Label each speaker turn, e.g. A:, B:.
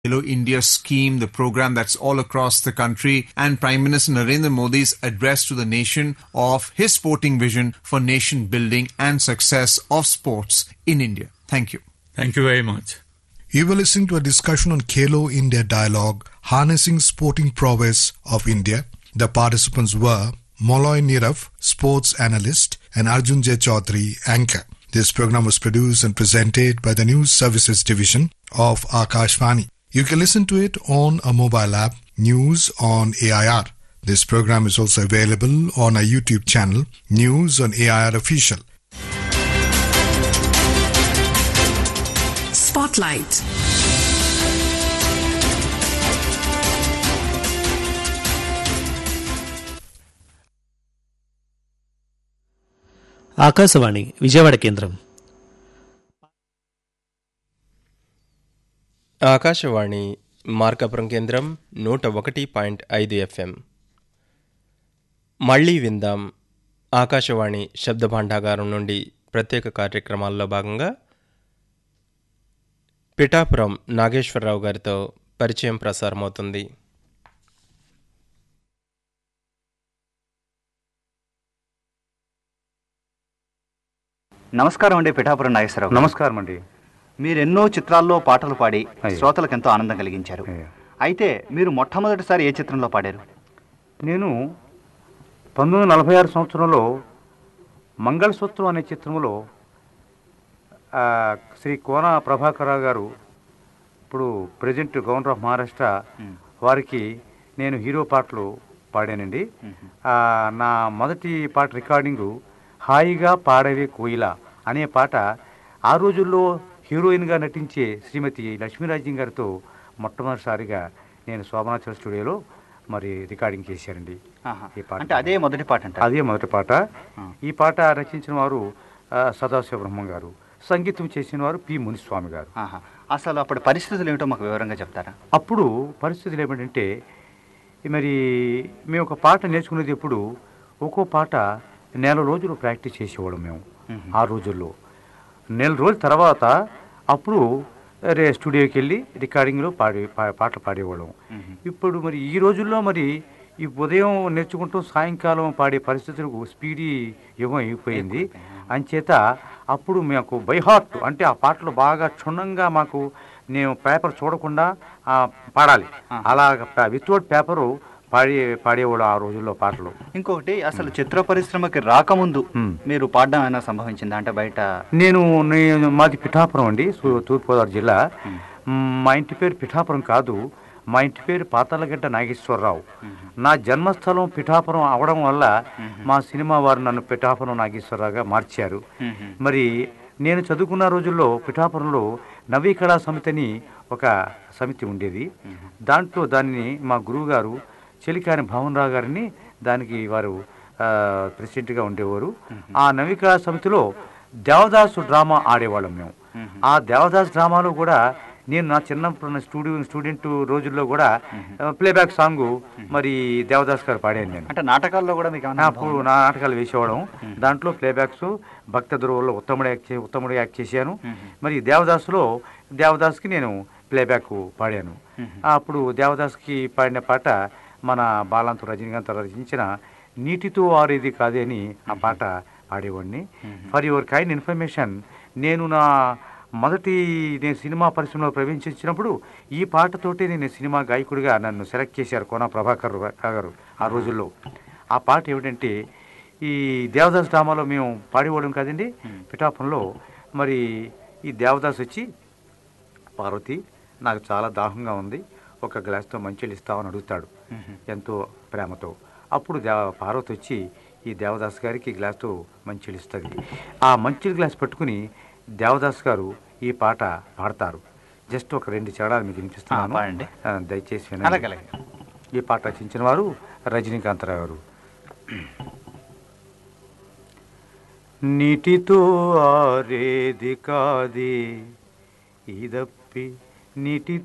A: Hello India scheme, the program that's all across the country, and Prime Minister Narendra Modi's address to the nation of his sporting vision for nation building and success of sports in India. Thank you.
B: Thank you very much.
C: You were listening to a discussion on Kalo India Dialogue, Harnessing Sporting Prowess of India. The participants were Molloy Nirav, sports analyst, and Arjun J. Chaudhary, anchor. This program was produced and presented by the News Services Division of Akashvani. You can listen to it on a mobile app, News on AIR. This program is also available on our YouTube channel, News on AIR Official.
D: Spotlight.
E: Akashvani Vijayawada కేంద్రం
F: ఆకాశవాణి మార్కాపురం కేంద్రం నూట ఒకటి point ఐదు FM మళ్ళీ విందాం ఆకాశవాణి శబ్ద భాండాగారం నుండి ప్రత్యేక కార్యక్రమాల్లో భాగంగా పిఠాపురం నాగేశ్వరరావు గారితో పరిచయం ప్రసారమవుతుంది
G: నమస్కారం అండి పిఠాపురం నాగేశ్వరరావు
H: నమస్కారం అండి
G: మీరు ఎన్నో చిత్రాల్లో పాటలు పాడి
H: అయ్యో.
G: శ్రోతలకు ఎంతో ఆనందం కలిగించారు
H: అయ్యో.
G: అయితే మీరు మొట్టమొదటిసారి ఏ చిత్రంలో పాడారు
H: నేను పంతొమ్మిది వందల నలభై ఆరు సంవత్సరంలో మంగళసూత్రం అనే చిత్రంలో ఆ, శ్రీ కోన ప్రభాకరరావు గారు ఇప్పుడు ప్రజెంట్ గవర్నర్ ఆఫ్ మహారాష్ట్ర వారికి నేను హీరో పాటలు పాడానండి ఆ, నా మొదటి పాట రికార్డింగు హాయిగా పాడవే కోయిల అనే పాట ఆ రోజుల్లో హీరోయిన్గా నటించే శ్రీమతి లక్ష్మీరాజ్యం గారితో మొట్టమొదటిసారిగా నేను శోభనాచల స్టూడియోలో మరి రికార్డింగ్ చేశారండి
G: ఆహా.
H: ఈ పాట
G: అంటే అదే మొదటి పాట అంట
H: అదే మొదటి పాట
G: ఆ.
H: ఈ పాట రచించిన వారు ఆ, సదాశివ బ్రహ్మం గారు సంగీతం చేసిన వారు పి మునిస్వామి గారు
G: ఆహా. అసలు అప్పుడు పరిస్థితులు ఏమిటో మాకు వివరంగా చెప్తారా
H: అప్పుడు పరిస్థితులు ఏమిటంటే మరి మేము ఒక పాట నేర్చుకునేది ఎప్పుడు ఒక్కో పాట నెల రోజులు ప్రాక్టీస్ చేసేవాళ్ళం మేము ఆ రోజుల్లో నెల రోజుల తర్వాత అప్పుడు రే స్టూడియోకి వెళ్ళి రికార్డింగ్లో పాడి పా- పాటలు పాడేవాళ్ళం ఇప్పుడు మరి ఈ రోజుల్లో మరి ఈ ఉదయం నేర్చుకుంటూ సాయంకాలం పాడే పరిస్థితులకు స్పీడీ యుగం అయిపోయింది అంచేత అప్పుడు మాకు బై హార్ట్ అంటే ఆ పాటలు బాగా క్షుణ్ణంగా మాకు నేను పేపర్ చూడకుండా ఆ, పాడాలి అలాగ వితౌట్ పేపరు పాడి పాడేవాడు ఆ రోజుల్లో పాటలు
G: ఇంకొకటి అసలు చిత్ర పరిశ్రమకి రాకముందు
H: మ్.
G: మీరు పాడడం ఏమైనా సంభవించిందా అంటే బయట
H: నేను నేను మాది పిఠాపురం అండి సు- తూర్పుగోదావరి జిల్లా మ్, మా ఇంటి పేరు పిఠాపురం కాదు మా ఇంటి పేరు పాతాలగడ్డ నాగేశ్వరరావు నా జన్మస్థలం పిఠాపురం అవడం వల్ల మా సినిమా వారు నన్ను పిఠాపురం నాగేశ్వరరావుగా మార్చారు మరి నేను చదువుకున్న రోజుల్లో పిఠాపురంలో నవీకళా సమితిని ఒక సమితి ఉండేది దాంట్లో దానిని మా గురువు గారు చెలికాని భావనరావు గారిని దానికి వారు ఆ, ప్రెసిడెంట్గా ఉండేవారు ఆ నవికా సమితిలో దేవదాసు డ్రామా ఆడేవాళ్ళం మేము ఆ దేవదాస్ డ్రామాలో కూడా నేను నా చిన్నప్పుడు నా స్టూడియో స్టూడెంట్ రోజుల్లో కూడా ప్లేబ్యాక్ సాంగ్ మరి దేవదాస్ గారు పాడాను నేను
G: అంటే నాటకాల్లో కూడా మీకు ఏమైనా
H: అప్పుడు నా నాటకాలు వేసేవాళ్ళం దాంట్లో ప్లేబ్యాక్స్ భక్త ధ్రువుల్లో ఉత్తముడు యాక్ట్ చే ఉత్తముడు యాక్ట్ చేశాను మరి దేవదాసులో దేవదాస్కి నేను ప్లేబ్యాక్ పాడాను అప్పుడు దేవదాస్కి పాడిన పాట మన బాలాంతు రజనీకాంత్ రచించిన నీటితో ఆరేది కాదే అని ఆ పాట పాడేవాడిని ఫర్ యువర్ కైండ్ ఇన్ఫర్మేషన్ నేను నా మొదటి నేను సినిమా పరిశ్రమలో ప్రవేశించినప్పుడు ఈ పాటతోటే నేను సినిమా గాయకుడిగా నన్ను సెలెక్ట్ చేశారు కోన ప్రభాకర్ గారు ఆ రోజుల్లో ఆ పాట ఏమిటంటే ఈ దేవదాస్ డ్రామాలో మేము పాడేవాళ్ళం కదండి పిఠాపురంలో మరి ఈ దేవదాస్ వచ్చి పార్వతి నాకు చాలా దాహంగా ఉంది ఒక గ్లాస్తో మంచినీళ్ళు ఇస్తామని అడుగుతాడు ఎంతో ప్రేమతో అప్పుడు దేవ పార్వతి వచ్చి ఈ దేవదాస్ గారికి గ్లాస్తో మంచినీళ్ళు ఇస్తుంది ఆ మంచినీళ్ళ గ్లాస్ పట్టుకుని దేవదాస్ గారు ఈ పాట పాడతారు జస్ట్ ఒక రెండు చరణాలు మీకు వినిపిస్తున్నాను
G: ఆ, పాడండి.
H: ఆ, దయచేసి
G: అలాగే,
H: వినండి
G: అలాగే.
H: ఈ పాట రచించిన వారు రజనీకాంతరావు గారు నీటితో ఆరేది కాదే ఇదప్పి నీటి